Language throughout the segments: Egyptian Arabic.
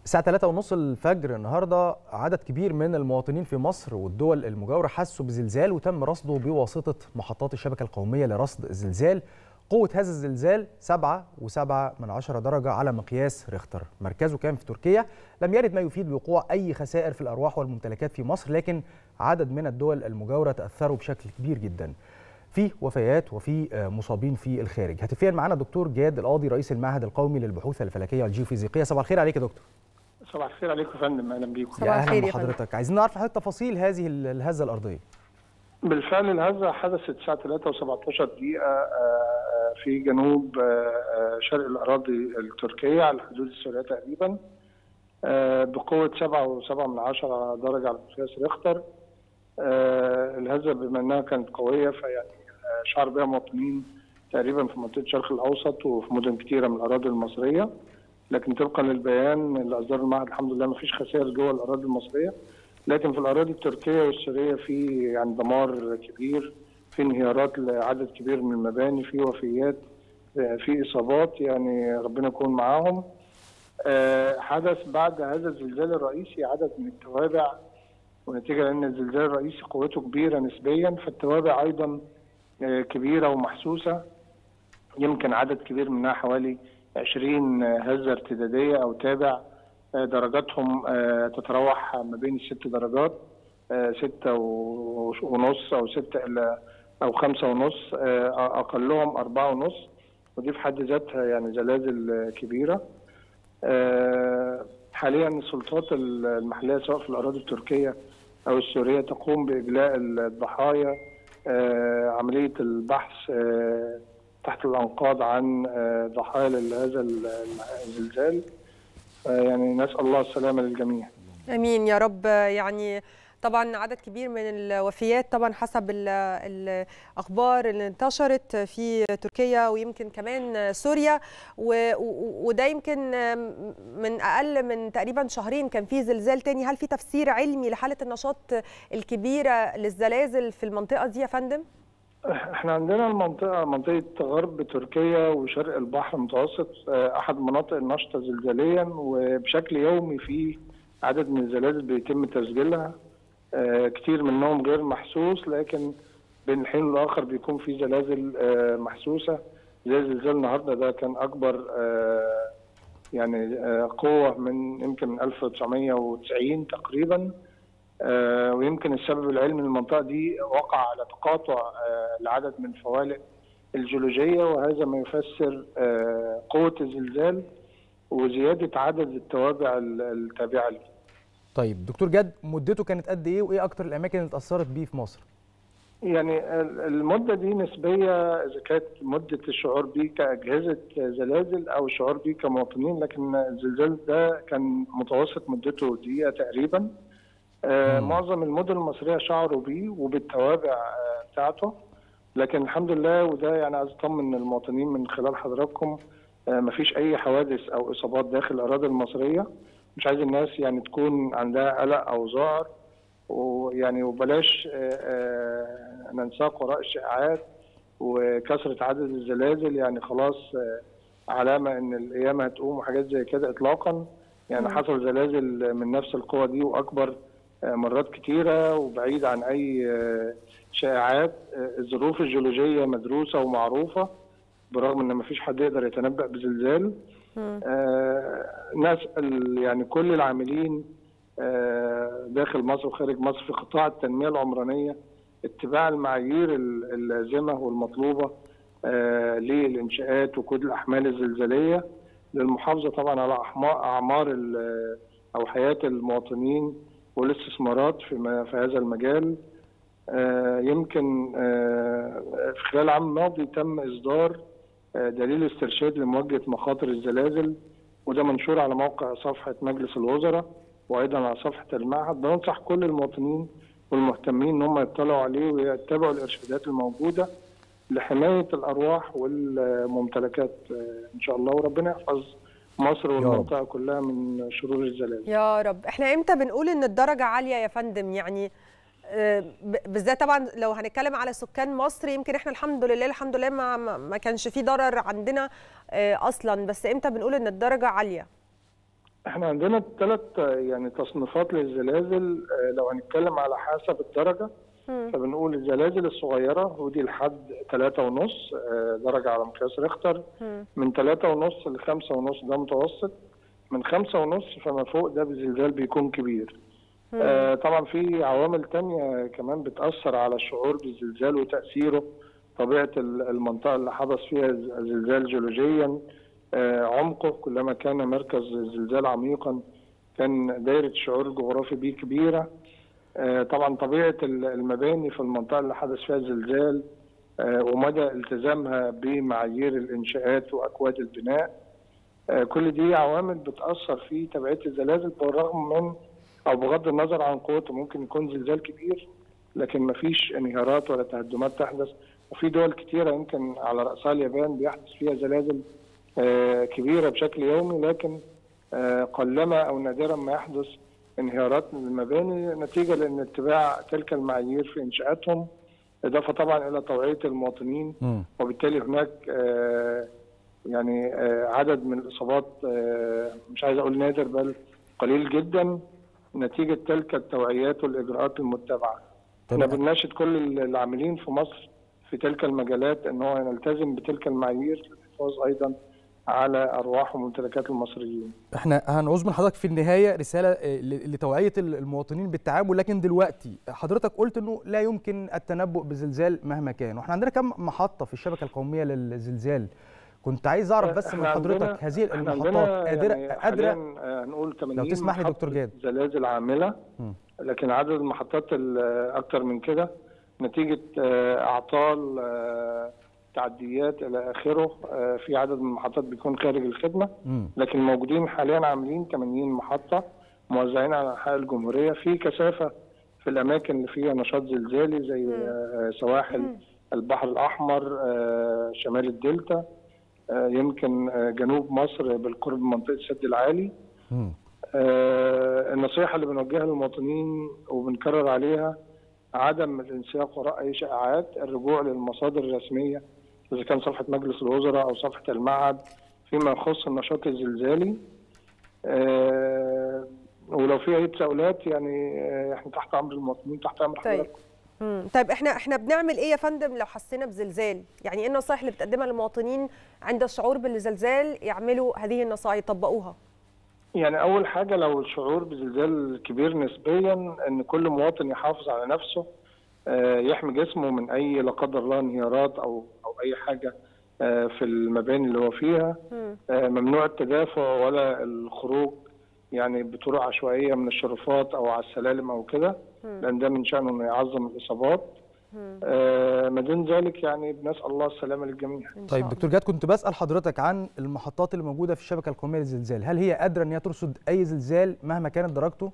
الساعة 3 ونص الفجر النهاردة عدد كبير من المواطنين في مصر والدول المجاورة حسوا بزلزال وتم رصده بواسطة محطات الشبكة القومية لرصد الزلزال قوة هذا الزلزال 7.7 من عشرة درجة على مقياس ريختر مركزه كان في تركيا لم يرد ما يفيد بوقوع أي خسائر في الأرواح والممتلكات في مصر لكن عدد من الدول المجاورة تأثروا بشكل كبير جدا في وفيات وفي مصابين في الخارج هاتفيا معنا دكتور جاد القاضي رئيس المعهد القومي للبحوث الفلكية والجيوفيزيقية صباح الخير عليك يا دكتور صباح الخير عليكم يا فندم اهلا بيكم يا اهلا بحضرتك عايزين نعرف حضرتك تفاصيل هذه الهزه الارضيه بالفعل الهزه حدثت الساعه 3 و17 دقيقه في جنوب شرق الاراضي التركيه على حدود السوريه تقريبا بقوه 7.7 من عشرة درجه على مقياس ريختر الهزه بما انها كانت قويه فيعني شعر بها مواطنين تقريبا في منطقه الشرق الاوسط وفي مدن كثيره من الاراضي المصريه لكن طبقا للبيان اللي اصدره المعهد الحمد لله ما فيش خسائر جوه الاراضي المصريه لكن في الاراضي التركيه والسوريه في يعني دمار كبير في انهيارات لعدد كبير من المباني في وفيات في اصابات يعني ربنا يكون معاهم حدث بعد هذا الزلزال الرئيسي عدد من التوابع ونتيجه لان الزلزال الرئيسي قوته كبيره نسبيا فالتوابع ايضا كبيره ومحسوسه يمكن عدد كبير منها حوالي 20 هزه ارتداديه او تابع درجاتهم تتراوح ما بين الست درجات ستة ونص أو ستة إلى أو خمسة ونص أقلهم أربعة ونص ودي في حد ذاتها يعني زلازل كبيرة حاليا السلطات المحلية سواء في الأراضي التركية أو السورية تقوم بإجلاء الضحايا عملية البحث تحت الانقاض عن ضحايا لهذا الزلزال يعني نسال الله السلامه للجميع امين يا رب يعني طبعا عدد كبير من الوفيات طبعا حسب الاخبار اللي انتشرت في تركيا ويمكن كمان سوريا وده يمكن من اقل من تقريبا شهرين كان في زلزال تاني هل في تفسير علمي لحاله النشاط الكبيره للزلازل في المنطقه دي يا فندم؟ احنا عندنا المنطقه منطقه غرب تركيا وشرق البحر المتوسط احد المناطق النشطه زلزاليا وبشكل يومي في عدد من الزلازل بيتم تسجيلها كتير منهم غير محسوس لكن بين الحين والاخر بيكون في زلازل محسوسه زي زلزال النهارده ده كان اكبر يعني قوه من يمكن من 1990 تقريبا آه ويمكن السبب العلمي للمنطقه دي وقع على تقاطع آه لعدد من الفوالق الجيولوجيه وهذا ما يفسر آه قوه الزلزال وزياده عدد التوابع التابعه له. طيب دكتور جد مدته كانت قد ايه وايه اكتر الاماكن اللي اتاثرت بيه في مصر؟ يعني المده دي نسبيه اذا كانت مده الشعور بيه كاجهزه زلازل او الشعور بيه كمواطنين لكن الزلزال ده كان متوسط مدته دقيقه تقريبا. آه معظم المدن المصريه شعروا بيه وبالتوابع آه بتاعته لكن الحمد لله وده يعني عايز اطمن المواطنين من خلال حضراتكم آه مفيش اي حوادث او اصابات داخل الاراضي المصريه مش عايز الناس يعني تكون عندها قلق او ذعر ويعني وبلاش ننساق وراء الشائعات وكثره عدد الزلازل يعني خلاص علامه ان القيامه هتقوم وحاجات زي كده اطلاقا يعني حصل زلازل من نفس القوه دي واكبر مرات كتيرة وبعيد عن أي شائعات الظروف الجيولوجية مدروسة ومعروفة برغم إن مفيش حد يقدر يتنبأ بزلزال آه نسأل يعني كل العاملين آه داخل مصر وخارج مصر في قطاع التنمية العمرانية اتباع المعايير اللازمة والمطلوبة آه للإنشاءات وكود الأحمال الزلزالية للمحافظة طبعا على أعمار أو حياة المواطنين والاستثمارات في في هذا المجال آه يمكن آه في خلال العام الماضي تم اصدار آه دليل استرشاد لمواجهه مخاطر الزلازل وده منشور على موقع صفحه مجلس الوزراء وايضا على صفحه المعهد بننصح كل المواطنين والمهتمين ان هم يطلعوا عليه ويتبعوا الارشادات الموجوده لحمايه الارواح والممتلكات ان شاء الله وربنا يحفظ مصر والمنطقه كلها من شرور الزلازل يا رب احنا امتى بنقول ان الدرجه عاليه يا فندم يعني بالذات طبعا لو هنتكلم على سكان مصر يمكن احنا الحمد لله الحمد لله ما ما كانش في ضرر عندنا اصلا بس امتى بنقول ان الدرجه عاليه احنا عندنا ثلاث يعني تصنيفات للزلازل آه، لو هنتكلم على حسب الدرجه مم. فبنقول الزلازل الصغيره ودي لحد ثلاثة ونص آه، درجه على مقياس ريختر مم. من ثلاثة ونص لخمسة ونص ده متوسط من خمسة ونص فما فوق ده بزلزال بيكون كبير آه طبعا في عوامل تانية كمان بتأثر على الشعور بالزلزال وتأثيره طبيعة ال- المنطقة اللي حدث فيها الز- الزلزال جيولوجيا آه عمقه كلما كان مركز الزلزال عميقا كان دايرة الشعور الجغرافي بيه كبيرة آه طبعا طبيعة ال- المباني في المنطقة اللي حدث فيها الزلزال آه ومدى التزامها بمعايير الإنشاءات وأكواد البناء آه، كل دي عوامل بتأثر في تبعية الزلازل بالرغم من أو بغض النظر عن قوته ممكن يكون زلزال كبير لكن مفيش انهيارات ولا تهدمات تحدث وفي دول كتيرة يمكن على رأسها اليابان بيحدث فيها زلازل آه، كبيرة بشكل يومي لكن آه، قلما أو نادرا ما يحدث انهيارات من المباني نتيجة لأن اتباع تلك المعايير في إنشاءاتهم إضافة طبعا إلى توعية المواطنين مم. وبالتالي هناك آه، يعني آه، عدد من الاصابات آه، مش عايز اقول نادر بل قليل جدا نتيجه تلك التوعيات والاجراءات المتبعه. احنا تمام. بنناشد كل العاملين في مصر في تلك المجالات ان هو يلتزم بتلك المعايير للحفاظ ايضا على ارواح وممتلكات المصريين. احنا هنعوز من حضرتك في النهايه رساله آه، ل- لتوعيه ال- المواطنين بالتعامل لكن دلوقتي حضرتك قلت انه لا يمكن التنبؤ بزلزال مهما كان واحنا عندنا كم محطه في الشبكه القوميه للزلزال كنت عايز اعرف بس من إحنا حضرتك عندنا- هذه إحنا المحطات عندنا قادره يعني قادره حالياً، آه، هنقول 80 لو تسمح لي محطة دكتور جاد. زلازل عامله مم. لكن عدد المحطات ال- اكتر من كده نتيجه آه، اعطال آه، تعديات الى اخره آه، في عدد من المحطات بيكون خارج الخدمه مم. لكن موجودين حاليا عاملين 80 محطه موزعين على انحاء الجمهوريه في كثافه في الاماكن اللي فيها نشاط زلزالي زي آه، سواحل البحر الاحمر آه، شمال الدلتا آه، يمكن آه، جنوب مصر بالقرب من منطقه السد العالي مم. آه، النصيحة اللي بنوجهها للمواطنين وبنكرر عليها عدم الانسياق وراء أي شائعات الرجوع للمصادر الرسمية إذا كان صفحة مجلس الوزراء أو صفحة المعهد فيما يخص النشاط الزلزالي آه، ولو في أي تساؤلات يعني آه، إحنا تحت أمر المواطنين تحت أمر طيب. حضراتكم مم. طيب احنا احنا بنعمل ايه يا فندم لو حسينا بزلزال؟ يعني ايه النصائح اللي بتقدمها للمواطنين عند الشعور بالزلزال يعملوا هذه النصائح يطبقوها؟ يعني أول حاجة لو الشعور بزلزال كبير نسبيا إن كل مواطن يحافظ على نفسه آه، يحمي جسمه من أي لا قدر الله انهيارات أو أو أي حاجة آه، في المباني اللي هو فيها مم. آه، ممنوع التدافع ولا الخروج يعني بطرق عشوائية من الشرفات أو على السلالم أو كده لأن ده من شأنه إنه يعظم الإصابات آه، ما دون ذلك يعني بنسأل الله السلامة للجميع إن شاء طيب الله. دكتور جاد كنت بسال حضرتك عن المحطات اللي موجوده في الشبكه القوميه للزلزال هل هي قادره ان هي ترصد اي زلزال مهما كانت درجته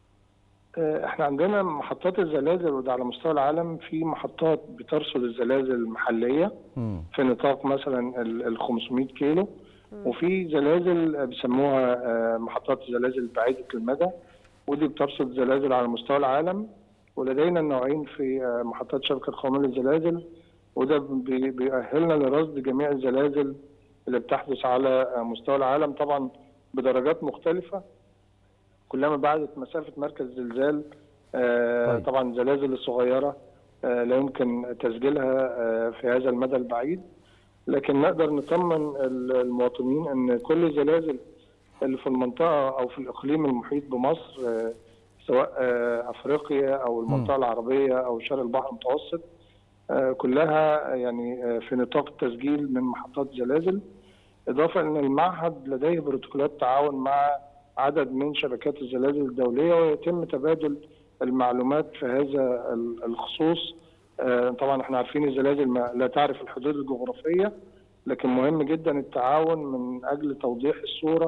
آه، احنا عندنا محطات الزلازل وده على مستوى العالم في محطات بترصد الزلازل المحليه مم. في نطاق مثلا ال ال 500 كيلو وفي زلازل بيسموها آه، محطات الزلازل بعيده المدى ودي بترصد زلازل على مستوى العالم ولدينا نوعين في آه، محطات الشبكه القوميه للزلازل وده بي- بيأهلنا لرصد جميع الزلازل اللي بتحدث على آه، مستوى العالم طبعا بدرجات مختلفه كلما بعدت مسافه مركز الزلزال آه، طيب. طبعا الزلازل الصغيره آه، لا يمكن تسجيلها آه، في هذا المدى البعيد لكن نقدر نطمن ال- المواطنين ان كل الزلازل اللي في المنطقه او في الاقليم المحيط بمصر آه، سواء آه، افريقيا او المنطقه العربيه او شرق البحر المتوسط آه، كلها يعني آه، في نطاق التسجيل من محطات زلازل اضافه ان المعهد لديه بروتوكولات تعاون مع عدد من شبكات الزلازل الدوليه ويتم تبادل المعلومات في هذا ال- الخصوص آه، طبعا احنا عارفين الزلازل ما لا تعرف الحدود الجغرافيه لكن مهم جدا التعاون من اجل توضيح الصوره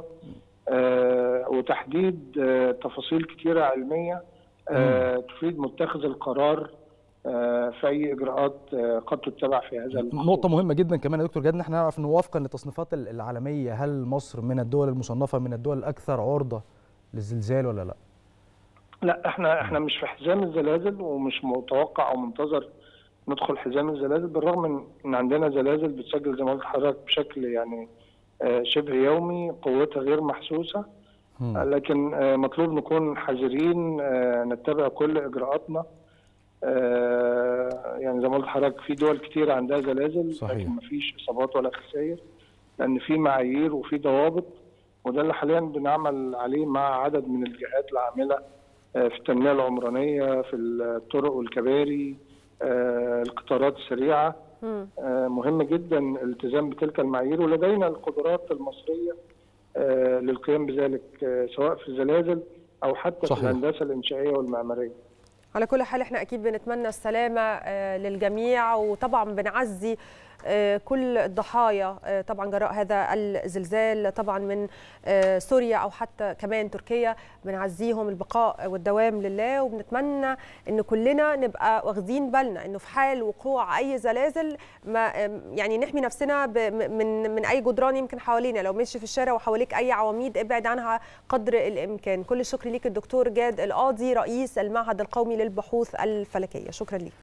آه، وتحديد آه، تفاصيل كثيره علميه آه، تفيد متخذ القرار آه، في اي اجراءات آه، قد تتبع في هذا الخصوص. نقطة مهمة جدا كمان يا دكتور جاد ان احنا نعرف انه وفقا للتصنيفات ال- العالمية هل مصر من الدول المصنفة من الدول الأكثر عرضة للزلزال ولا لا؟ لا احنا احنا مش في حزام الزلازل ومش متوقع او منتظر ندخل حزام الزلازل بالرغم من ان عندنا زلازل بتسجل زي ما قلت لحضرتك بشكل يعني آه، شبه يومي قوتها غير محسوسه لكن مطلوب نكون حذرين نتبع كل اجراءاتنا يعني زي ما قلت لحضرتك في دول كتير عندها زلازل صحيح. لكن مفيش اصابات ولا خسائر لان في معايير وفي ضوابط وده اللي حاليا بنعمل عليه مع عدد من الجهات العامله في التنميه العمرانيه في الطرق والكباري القطارات السريعه مهم جدا الالتزام بتلك المعايير ولدينا القدرات المصريه للقيام بذلك سواء في الزلازل او حتى صحيح. في الهندسه الانشائيه والمعماريه على كل حال احنا اكيد بنتمنى السلامه للجميع وطبعا بنعزي كل الضحايا طبعا جراء هذا الزلزال طبعا من سوريا او حتى كمان تركيا بنعزيهم البقاء والدوام لله وبنتمنى ان كلنا نبقى واخدين بالنا انه في حال وقوع اي زلازل ما يعني نحمي نفسنا من من اي جدران يمكن حوالينا لو ماشي في الشارع وحواليك اي عواميد ابعد عنها قدر الامكان كل الشكر ليك الدكتور جاد القاضي رئيس المعهد القومي للبحوث الفلكيه شكرا ليك